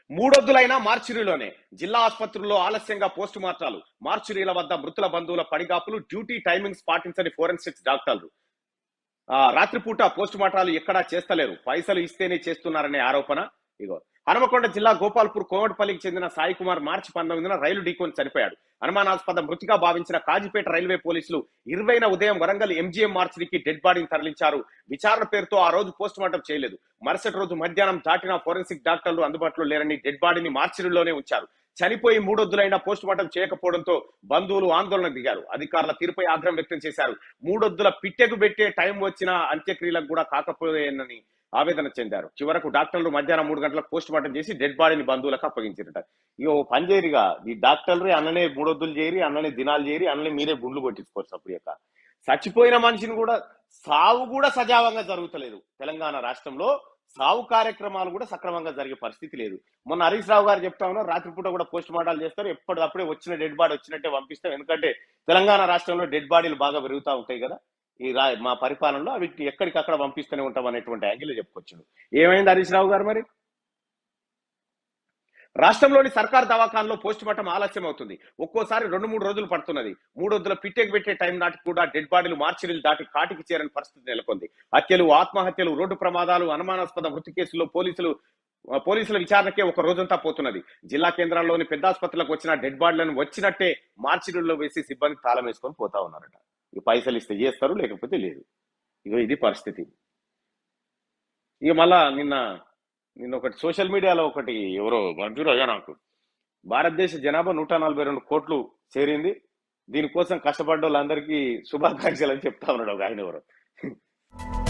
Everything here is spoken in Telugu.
మూడొద్దులైన మార్చురీలోనే జిల్లా ఆసుపత్రుల్లో ఆలస్యంగా పోస్టు మార్టాలు మార్చురీల వద్ద మృతుల బంధువుల పడిగాపులు డ్యూటీ టైమింగ్స్ పాటించని ఫోరెన్సిక్స్ డాక్టర్లు ఆ, రాత్రిపూట పోస్ట్ మార్టాలు ఎక్కడా చేస్తలేరు పైసలు ఇస్తేనే చేస్తున్నారనే ఆరోపణ ఇగో హనుమకొండ జిల్లా గోపాల్పూర్ కోమటిపల్లికి చెందిన సాయి కుమార్ మార్చి పంతొమ్మిదిన రైలు ఢీకొని చనిపోయాడు అనుమానాస్పద మృతిగా భావించిన కాజిపేట రైల్వే పోలీసులు ఇరవైన ఉదయం వరంగల్ ఎంజీఎం మార్చికి డెడ్ బాడీని తరలించారు విచారణ పేరుతో ఆ రోజు పోస్ట్ మార్టం చేయలేదు మరుసటి రోజు మధ్యాహ్నం దాటిన ఫోరెన్సిక్ డాక్టర్లు అందుబాటులో లేరని డెడ్ బాడీని మార్చిలోనే ఉంచారు చనిపోయి మూడొద్దులైనా పోస్ట్ మార్టం చేయకపోవడంతో బంధువులు ఆందోళన దిగారు అధికారుల తీరుపై ఆగ్రహం వ్యక్తం చేశారు మూడొద్దుల పిట్టెకు పెట్టే టైం వచ్చిన అంత్యక్రియలకు కూడా కాకపోయేనని ఆవేదన చెందారు చివరకు డాక్టర్లు మధ్యాహ్నం మూడు గంటలకు పోస్ట్ మార్టం చేసి డెడ్ బాడీని బంధువులకు అప్పగించారట ఇక ఓ పని చేయరిగా ఈ డాక్టర్లు అన్ననే మూడొద్దులు చేయరి అన్ననే దినాలు చేయరి అన్ననే మీరే గుండ్లు కొట్టించుకోవచ్చు అప్పుడు యొక్క చచ్చిపోయిన మనిషిని కూడా సావు కూడా సజావంగా జరుగుతలేదు తెలంగాణ రాష్ట్రంలో సావు కార్యక్రమాలు కూడా సక్రమంగా జరిగే పరిస్థితి లేదు మొన్న హరీష్ రావు గారు చెప్తా ఉన్నారు రాత్రిపూట కూడా పోస్ట్ మార్టాలు చేస్తారు ఎప్పటికప్పుడే వచ్చిన డెడ్ బాడీ వచ్చినట్టే పంపిస్తాం ఎందుకంటే తెలంగాణ రాష్ట్రంలో డెడ్ బాడీలు బాగా పెరుగుతూ ఉంటాయి కదా ఈ రా మా పరిపాలనలో వీటిని ఎక్కడికక్కడ పంపిస్తూనే ఉంటాం అనేటువంటి యాంగిల్ చెప్పుకొచ్చిండు ఏమైంది హరీష్ రావు గారు మరి రాష్ట్రంలోని సర్కార్ దవాఖానలో పోస్ట్ మార్టం ఆలస్యం అవుతుంది ఒక్కోసారి రెండు మూడు రోజులు పడుతున్నది మూడొద్దుల పిట్టెకు పెట్టే టైం నాటికి కూడా డెడ్ బాడీలు మార్చిరీలు దాటి కాటికి చేరని పరిస్థితి నెలకొంది హత్యలు ఆత్మహత్యలు రోడ్డు ప్రమాదాలు అనుమానాస్పద మృతి కేసుల్లో పోలీసులు ఆ, పోలీసుల విచారణకే ఒక రోజంతా పోతున్నది జిల్లా కేంద్రాల్లోని పెద్ద ఆసుపత్రులకు వచ్చిన డెడ్ బాడీలను వచ్చినట్టే మార్చిరీల్లో వేసి సిబ్బంది తాళం వేసుకొని పోతా ఉన్నారట ఈ పైసలు ఇస్తే చేస్తారు లేకపోతే లేదు ఇగో ఇది పరిస్థితి ఇక మళ్ళా నిన్న నిన్న ఒకటి సోషల్ మీడియాలో ఒకటి ఎవరో మంజూరు అయ్యా నాకు భారతదేశ జనాభా నూట నలభై రెండు కోట్లు చేరింది దీనికోసం కష్టపడ్డ వాళ్ళందరికీ శుభాకాంక్షలు అని చెప్తా ఉన్నాడు ఒక ఆయన ఎవరు